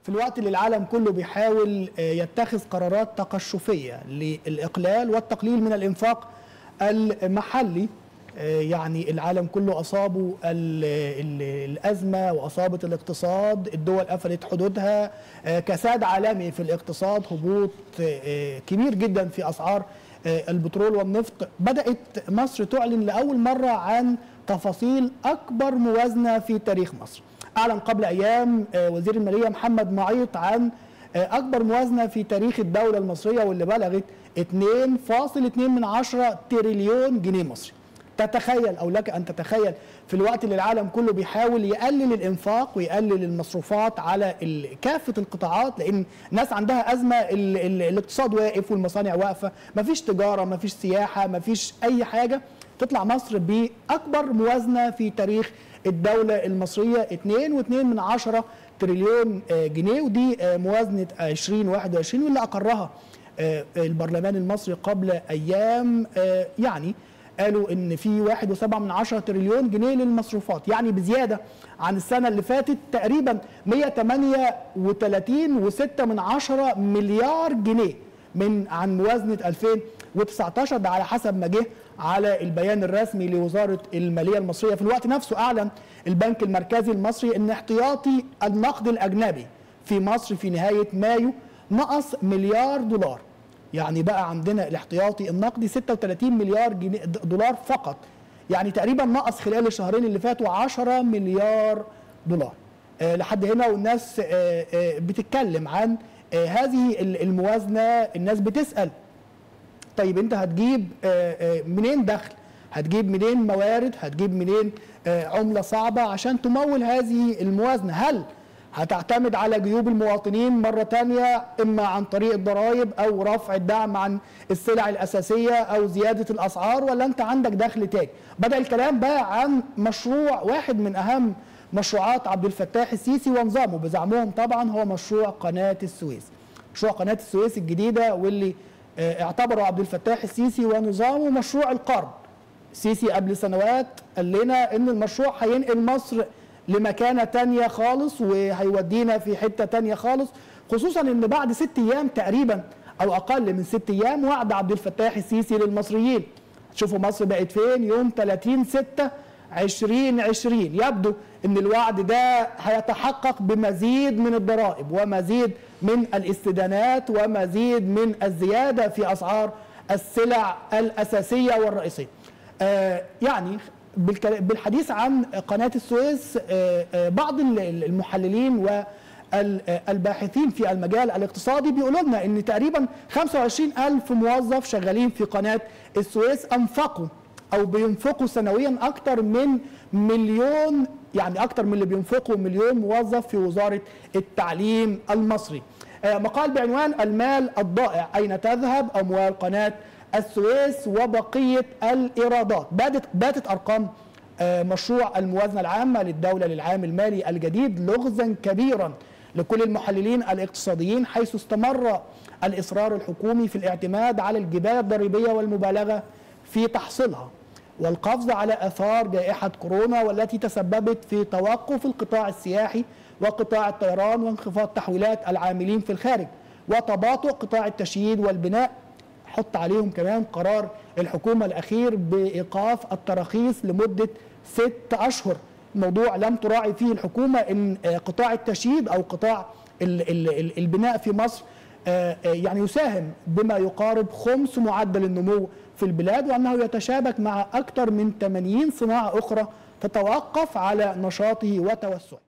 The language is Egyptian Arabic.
الوقت اللي العالم كله بيحاول يتخذ قرارات تقشفية للإقلال والتقليل من الإنفاق المحلي يعني العالم كله أصابه الأزمة وأصابت الاقتصاد الدول قفلت حدودها كساد عالمي في الاقتصاد هبوط كبير جدا في أسعار البترول والنفط بدأت مصر تعلن لأول مرة عن تفاصيل أكبر موازنة في تاريخ مصر أعلن قبل أيام وزير المالية محمد معيط عن أكبر موازنة في تاريخ الدولة المصرية واللي بلغت 2.2 من عشرة تريليون جنيه مصري تتخيل أو لك أن تتخيل في الوقت اللي العالم كله بيحاول يقلل الإنفاق ويقلل المصروفات على كافة القطاعات لأن الناس عندها أزمة ال ال الاقتصاد واقف والمصانع واقفة مفيش تجارة مفيش سياحة مفيش أي حاجة تطلع مصر بأكبر موازنة في تاريخ الدولة المصرية 2.2 من عشرة تريليون جنيه ودي موازنة 2021 واللي أقرها البرلمان المصري قبل أيام يعني قالوا ان في واحد وسبعة من عشرة تريليون جنيه للمصروفات يعني بزيادة عن السنة اللي فاتت تقريبا 138 وستة من عشرة مليار جنيه من عن موازنة 2019 ده على حسب ما جه على البيان الرسمي لوزارة المالية المصرية في الوقت نفسه أعلن البنك المركزي المصري أن احتياطي النقد الأجنبي في مصر في نهاية مايو نقص مليار دولار يعني بقى عندنا الاحتياطي النقدي 36 مليار جنيه دولار فقط يعني تقريبا نقص خلال الشهرين اللي فاتوا 10 مليار دولار أه لحد هنا والناس أه أه بتتكلم عن هذه الموازنة الناس بتسأل طيب انت هتجيب منين دخل هتجيب منين موارد هتجيب منين عملة صعبة عشان تمول هذه الموازنة هل هتعتمد على جيوب المواطنين مرة تانية إما عن طريق الضرائب أو رفع الدعم عن السلع الأساسية أو زيادة الأسعار ولا أنت عندك دخل تاني بدأ الكلام بقى عن مشروع واحد من أهم مشروعات عبد الفتاح السيسي ونظامه بزعمهم طبعا هو مشروع قناة السويس مشروع قناة السويس الجديدة واللي اعتبره عبد الفتاح السيسي ونظامه مشروع القرن السيسي قبل سنوات قال لنا ان المشروع هينقل مصر لمكانة تانية خالص وهيودينا في حتة تانية خالص خصوصا ان بعد ست ايام تقريبا او اقل من ست ايام وعد عبد الفتاح السيسي للمصريين شوفوا مصر بقت فين يوم 30 6 2020 يبدو ان الوعد ده هيتحقق بمزيد من الضرائب ومزيد من الاستدانات ومزيد من الزيادة في اسعار السلع الاساسية والرئيسية آه يعني بالحديث عن قناة السويس بعض المحللين والباحثين في المجال الاقتصادي بيقولوا لنا ان تقريبا 25 ألف موظف شغالين في قناة السويس أنفقوا أو بينفقوا سنويا أكثر من مليون يعني أكثر من اللي بينفقوا مليون موظف في وزارة التعليم المصري مقال بعنوان المال الضائع أين تذهب أموال قناة السويس وبقية الإيرادات باتت, باتت أرقام مشروع الموازنة العامة للدولة للعام المالي الجديد لغزا كبيرا لكل المحللين الاقتصاديين حيث استمر الإصرار الحكومي في الاعتماد على الجباية الضريبية والمبالغة في تحصيلها والقفز على أثار جائحة كورونا والتي تسببت في توقف القطاع السياحي وقطاع الطيران وانخفاض تحويلات العاملين في الخارج وتباطؤ قطاع التشييد والبناء حط عليهم كمان قرار الحكومة الأخير بإيقاف التراخيص لمدة ست أشهر موضوع لم تراعي فيه الحكومة أن قطاع التشييد أو قطاع البناء في مصر يعني يساهم بما يقارب خمس معدل النمو في البلاد وأنه يتشابك مع أكثر من 80 صناعة أخرى تتوقف على نشاطه وتوسعه